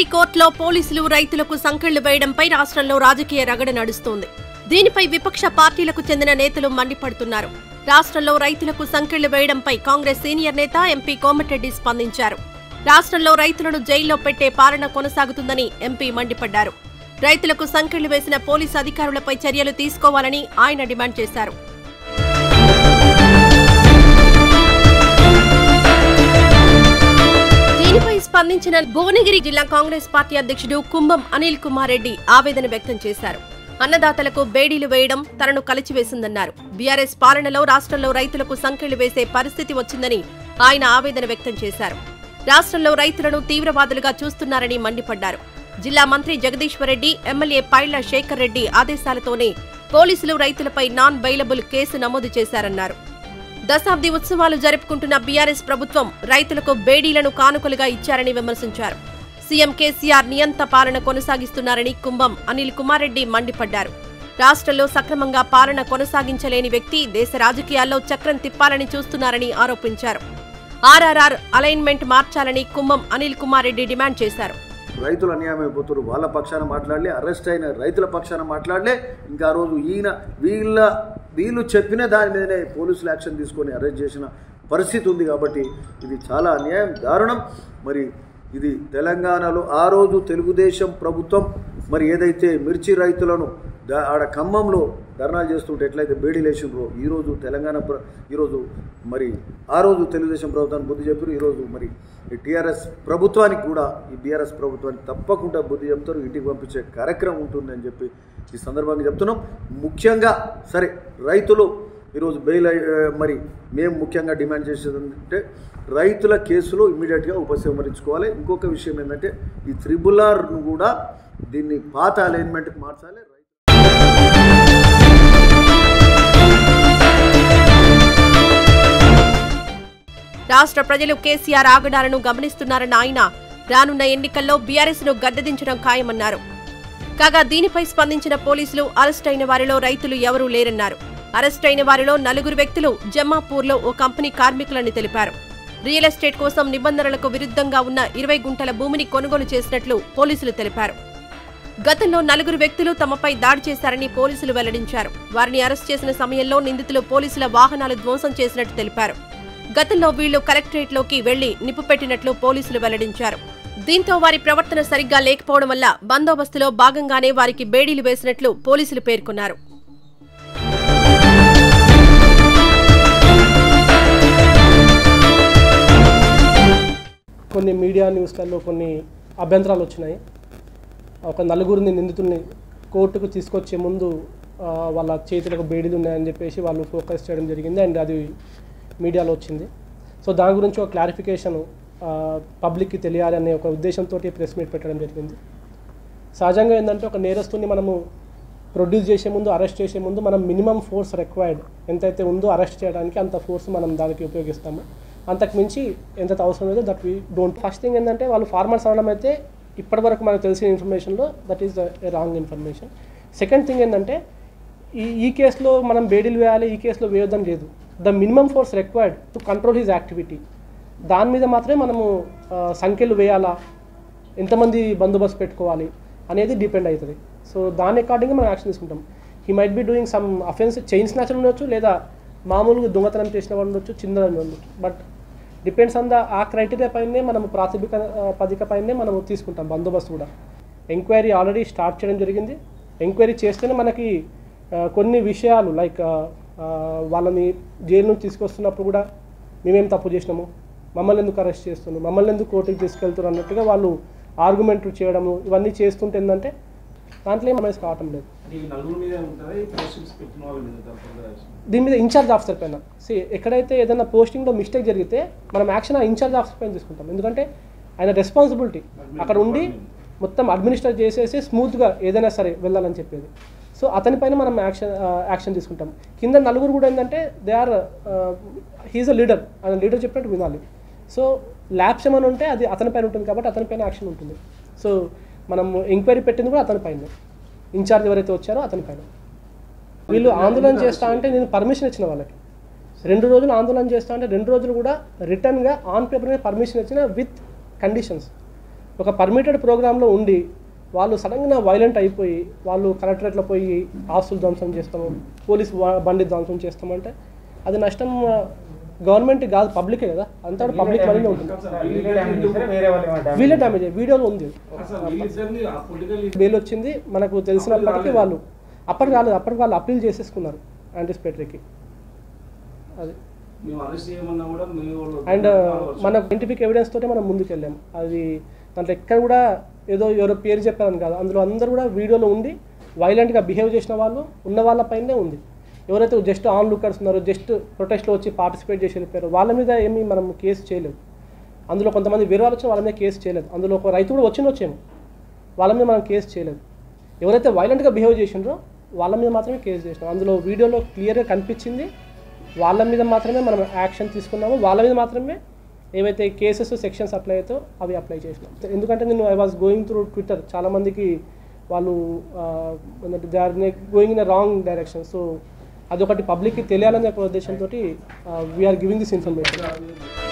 సుప్రీంకోర్టులో పోలీసులు రైతులకు సంకెళ్లు వేయడంపై రాష్ట్రంలో రాజకీయ రగడ నడుస్తోంది దీనిపై విపక్ష పార్టీలకు చెందిన నేతలు మండిపడుతున్నారు రాష్ట్రంలో రైతులకు సంకెళ్లు వేయడంపై కాంగ్రెస్ సీనియర్ నేత ఎంపీ కోమటిరెడ్డి స్పందించారు రాష్ట్రంలో రైతులను జైల్లో పెట్టే పాలన కొనసాగుతుందని ఎంపీ మండిపడ్డారు రైతులకు సంకెళ్లు వేసిన పోలీసు అధికారులపై చర్యలు తీసుకోవాలని ఆయన డిమాండ్ చేశారు దీనిపై స్పందించిన భువనగిరి జిల్లా కాంగ్రెస్ పార్టీ అధ్యక్షుడు కుంభం అనిల్ కుమార్ రెడ్డి ఆవేదన వ్యక్తం చేశారు అన్నదాతలకు బేడీలు వేయడం తనను కలిచివేసిందన్నారు బీఆర్ఎస్ పాలనలో రాష్ట్రంలో రైతులకు సంకెళ్లు వేసే పరిస్థితి వచ్చిందని ఆయన ఆవేదన వ్యక్తం చేశారు రాష్ట్రంలో రైతులను తీవ్రవాదులుగా చూస్తున్నారని మండిపడ్డారు జిల్లా మంత్రి జగదీశ్వర్ రెడ్డి ఎమ్మెల్యే పైళ్ల శేఖర్ రెడ్డి ఆదేశాలతోనే పోలీసులు రైతులపై నాన్ బెయిలబుల్ కేసు నమోదు చేశారన్నారు దశాబ్ది ఉత్సవాలు జరుపుకుంటున్న బీఆర్ఎస్ ప్రభుత్వం రైతులకు బేడీలను కానుకలుగా ఇచ్చారని విమర్శించారు సీఎం కేసీఆర్ నియంత పాలన కొనసాగిస్తున్నారని కుంభం అనిల్ కుమార్ రెడ్డి మండిపడ్డారు రాష్ట్రంలో సక్రమంగా పాలన కొనసాగించలేని వ్యక్తి దేశ రాజకీయాల్లో చక్రం తిప్పాలని చూస్తున్నారని ఆరోపించారు ఆర్ఆర్ఆర్ అలైన్మెంట్ మార్చాలని కుంభం అనిల్ కుమార్ రెడ్డి డిమాండ్ చేశారు రైతులు అన్యాయం అయిపోతారు వాళ్ళ పక్షాన మాట్లాడలే అరెస్ట్ అయిన రైతుల పక్షాన మాట్లాడలే ఇంకా ఆ రోజు ఈయన వీళ్ళ వీళ్ళు చెప్పిన దాని మీదనే పోలీసులు యాక్షన్ తీసుకొని అరెస్ట్ చేసిన పరిస్థితి ఉంది కాబట్టి ఇది చాలా అన్యాయం దారుణం మరి ఇది తెలంగాణలో ఆ రోజు తెలుగుదేశం ప్రభుత్వం మరి ఏదైతే మిర్చి రైతులను దా- ఆడ ఖమ్మంలో ధర్నాలు చేస్తుంటే ఎట్లయితే బేడీలు వేసిండ్రో ఈరోజు తెలంగాణ ప్ర ఈరోజు మరి ఆ రోజు తెలుగుదేశం ప్రభుత్వానికి బుద్ధి చెప్పారు ఈరోజు మరి ఈ టీఆర్ఎస్ ప్రభుత్వానికి కూడా ఈ బీఆర్ఎస్ ప్రభుత్వానికి తప్పకుండా బుద్ధి చెప్తారు ఇంటికి పంపించే కార్యక్రమం ఉంటుందని చెప్పి ఈ సందర్భంగా చెప్తున్నాం ముఖ్యంగా సరే రైతులు ఈరోజు బెయిల్ అయ్యి- మరి మేము ముఖ్యంగా డిమాండ్ చేసేది ఏంటంటే రైతుల కేసులు ఇమీడియట్గా ఉపసంహరించుకోవాలి ఇంకొక విషయం ఏంటంటే ఈ త్రిబులార్ను కూడా దీన్ని పాత అలైన్మెంట్కి మార్చాలి రాష్ట్ర ప్రజలు కేసీఆర్ ఆగడాలను గమనిస్తున్నారన్న ఆయన రానున్న ఎన్నికల్లో బీఆర్ఎస్ ను గద్దెదించడం ఖాయమన్నారు కాగా దీనిపై స్పందించిన పోలీసులు అరెస్ట్ అయిన వారిలో రైతులు ఎవరూ లేరన్నారు అరెస్ట్ అయిన వారిలో నలుగురు వ్యక్తులు జమ్మాపూర్లో ఓ కంపెనీ కార్మికులని తెలిపారు రియల్ ఎస్టేట్ కోసం నిబంధనలకు విరుద్ధంగా ఉన్న ఇరవై గుంటల భూమిని కొనుగోలు చేసినట్లు పోలీసులు తెలిపారు గతంలో నలుగురు వ్యక్తులు తమపై దాడి చేశారని పోలీసులు వెల్లడించారు వారిని అరెస్ట్ చేసిన సమయంలో నిందితులు పోలీసుల వాహనాలు ధ్వంసం చేసినట్టు తెలిపారు గతంలో వీళ్లు కలెక్టరేట్లోకి వెళ్లి నిప్పుపెట్టినట్లు పోలీసులు వెల్లడించారు దీంతో వారి ప్రవర్తన సరిగ్గా లేకపోవడం వల్ల బందోబస్తులో భాగంగానే వారికి బేడీలు వేసినట్లు పోలీసులు పేర్కొన్నారు కొన్ని మీడియా న్యూస్లలో కొన్ని అభ్యంతరాలు వచ్చినాయి ఒక నలుగురిని నిందితుల్ని కోర్టుకు తీసుకొచ్చే ముందు ఆ, వాళ్ళ చేతులకు బేడీలు ఉన్నాయని చెప్పేసి వాళ్ళు ఫోకస్ చేయడం జరిగింది అండ్ అది మీడియాలో వచ్చింది సో దాని గురించి ఒక క్లారిఫికేషన్ పబ్లిక్కి తెలియాలి అనే ఒక ఉద్దేశంతో ప్రెస్ మీట్ పెట్టడం జరిగింది సహజంగా ఏంటంటే ఒక నేరస్తుని మనము ప్రొడ్యూస్ చేసే ముందు అరెస్ట్ చేసే ముందు మనం మినిమం ఫోర్స్ రిక్వైర్డ్ ఎంతైతే ఉందో అరెస్ట్ చేయడానికి అంత ఫోర్స్ మనం దానికి ఉపయోగిస్తాము అంతకు మించి ఎంత అవసరం లేదో that we don't first thing ఏంటంటే వాళ్ళు ఫార్మర్స్ అనడం అయితే ఇప్పటివరకు మనకు తెలిసిన ఇన్ఫర్మేషన్లో that is wrong information second thing ఏంటంటే ఈ ఈ కేసులో మనం బేడీలు వేయాలి ఈ కేసులో వేయొద్దని లేదు the minimum force required to control his activity దాని మీద మాత్రమే మనము ఆ, సంఖ్యలు వేయాలా ఎంతమంది బందోబస్తు పెట్టుకోవాలి అనేది డిపెండ్ అవుతుంది సో దాని అకార్డింగ్గా మనం యాక్షన్ తీసుకుంటాం he might be doing some offence chain snatcher ఉండొచ్చు లేదా మామూలుగా దొంగతనం చేసిన వాడు ఉండొచ్చు చిన్నదని ఉండొచ్చు బట్ డిపెండ్స్ ఆన్ ద ఆ క్రైటీరియా పైనే మనం ప్రాథమిక ఆ, పదిక పైనే మనం తీసుకుంటాం బందోబస్తు కూడా ఎంక్వైరీ ఆల్రెడీ స్టార్ట్ చేయడం జరిగింది ఎంక్వైరీ చేస్తేనే మనకి ఆ, కొన్ని విషయాలు లైక్ వాళ్ళని జైలు నుంచి తీసుకొస్తున్నప్పుడు కూడా మేమేం తప్పు చేసినాము మమ్మల్ని ఎందుకు అరెస్ట్ చేస్తున్నాం మమ్మల్ని ఎందుకు కోర్టుకి తీసుకెళ్తున్నారు అన్నట్టుగా వాళ్ళు ఆర్గ్యుమెంట్ చేయడము ఇవన్నీ చేస్తుంటే ఏంటంటే దాంట్లో ఏం మనసు కావటం లేదు అంటే ఈ నలుగురు మీద ఉంటుందా ఈ పోస్టింగ్స్ పెట్టిన వాళ్ళ మీద తప్పకుండా దీని మీద ఇన్ఛార్జ్ ఆఫీసర్ పైన సి ఎక్కడైతే ఏదైనా పోస్టింగ్లో మిస్టేక్ జరిగితే మనం యాక్షన్ ఆ ఇన్ఛార్జ్ ఆఫీసర్ పైన తీసుకుంటాం ఎందుకంటే ఆయన రెస్పాన్సిబిలిటీ అక్కడ ఉండి మొత్తం అడ్మినిస్టర్ చేసేసి స్మూత్గా ఏదైనా సరే వెళ్ళాలని చెప్పేది సో అతని పైన మనం యాక్షన్ యాక్షన్ తీసుకుంటాం కింద నలుగురు కూడా ఏంటంటే they are he is a leader ఆయన లీడర్ చెప్పినట్టు వినాలి సో ల్యాబ్స్ ఏమైనా ఉంటే అది అతని పైన ఉంటుంది కాబట్టి అతని పైన యాక్షన్ ఉంటుంది సో మనం ఎంక్వైరీ పెట్టింది కూడా అతని పైన ఇన్ఛార్జ్ ఎవరైతే వచ్చారో అతని పైన వీళ్ళు ఆందోళన చేస్తా అంటే నేను పర్మిషన్ ఇచ్చిన వాళ్ళకి రెండు రోజులు ఆందోళన చేస్తా అంటే రెండు రోజులు కూడా రిటర్న్గా ఆన్ పేపర్ మీద పర్మిషన్ ఇచ్చిన విత్ కండిషన్స్ ఒక పర్మిటెడ్ ప్రోగ్రాంలో ఉండి వాళ్ళు సడన్గా వైలెంట్ అయిపోయి వాళ్ళు కలెక్టరేట్లో పోయి ఆస్తులు ధ్వంసం చేస్తాము పోలీస్ వా- బండి ధ్వంసం చేస్తామంటే అది నష్టం గవర్నమెంట్ కాదు పబ్లికే కదా అంతా పబ్లిక్ మనీనే ఉంటుంది వీళ్ళే డ్యామేజ్ అయ్యాయి వీడియోలో ఉంది అసలు వీళ్ళిద్దరిని ఆ పొలిటికల్ బెయిల్ వచ్చింది మనకు తెలిసినప్పటికీ వాళ్ళు అప్పటికి రాలేదు అప్పటికి వాళ్ళు అప్పీల్ చేసేసుకున్నారు యాంటిసిపేటరీకి అది మేము అరెస్ట్ చేయమన్నా కూడా మీ వాళ్ళు అండ్ మన సైంటిఫిక్ ఎవిడెన్స్ తోటే మనం ముందుకు వెళ్ళాం అది దాంట్లో ఎక్కడ కూడా ఏదో ఎవరో పేరు చెప్పారని కాదు అందులో అందరూ కూడా వీడియోలో ఉండి వైలెంట్గా బిహేవ్ చేసిన వాళ్ళు ఉన్న వాళ్ళపైనే ఉంది ఎవరైతే జస్ట్ ఆన్ లుకర్స్ ఉన్నారో జస్ట్ ప్రొటెస్ట్లో వచ్చి పార్టిసిపేట్ చేసి వెళ్ళిపోయారో వాళ్ళ మీద ఏమీ మనం కేసు చేయలేదు అందులో కొంతమంది వేరే వాళ్ళు వచ్చిన వాళ్ళ మీద కేసు చేయలేదు అందులో ఒక రైతు కూడా వచ్చిన వచ్చేమో వాళ్ళ మీద మనం కేసు చేయలేదు ఎవరైతే వైలెంట్గా బిహేవ్ చేసిండ్రో వాళ్ళ మీద మాత్రమే కేసు చేసినాం అందులో వీడియోలో క్లియర్గా కనిపించింది వాళ్ళ మీద మాత్రమే మనం యాక్షన్ తీసుకున్నాము వాళ్ళ మీద మాత్రమే ఏవైతే కేసెస్ సెక్షన్స్ అప్లై అవుతాయో అవి అప్లై చేసినాం ఎందుకంటే నేను I was going through Twitter చాలామందికి వాళ్ళు they are going in a wrong direction so అదొకటి పబ్లిక్కి తెలియాలనే ఒక ఉద్దేశంతో వీఆర్ గివింగ్ దిస్ ఇన్ఫర్మేషన్